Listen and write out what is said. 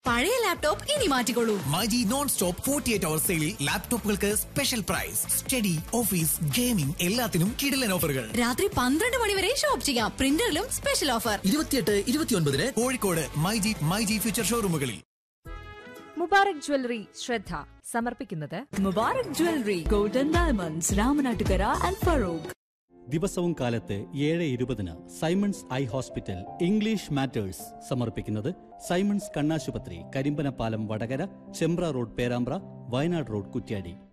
പഴയ ലാപ്ടോപ്പ് ഇനി മാറ്റിക്കോളൂ myG non stop forty eight hour സെയിലിൽ ലാപ്ടോപ്പുകൾക്ക് special price study office gaming എല്ലാത്തിനും കിടിലൻ ഓഫറുകൾ രാത്രി പന്ത്രണ്ട് മണി വരെ ഷോപ്പ് ചെയ്യാം പ്രിന്ററിലും സ്പെഷ്യൽ ഓഫർ ഇരുപത്തിയെട്ട് ഇരുപത്തിയൊൻപതിന് കോഴിക്കോട് മൈജി മൈജി ഫ്യൂച്ചർ ഷോറൂമുകളിൽ മുബാറക് ജ്വല്ലറി ശ്രദ്ധ സമർപ്പിക്കുന്നത് Mubarak jewellery golden diamonds Ramanattukara and Farook ദിവസവും കാലത്ത് ഏഴ് ഇരുപതിന് Simons eye hospital English matters സമർപ്പിക്കുന്നത് സൈമൺസ് കണ്ണാശുപത്രി കരിമ്പനപ്പാലം വടകര ചെമ്പ്ര റോഡ് പേരാമ്പ്ര വയനാട് റോഡ് കുറ്റ്യാടി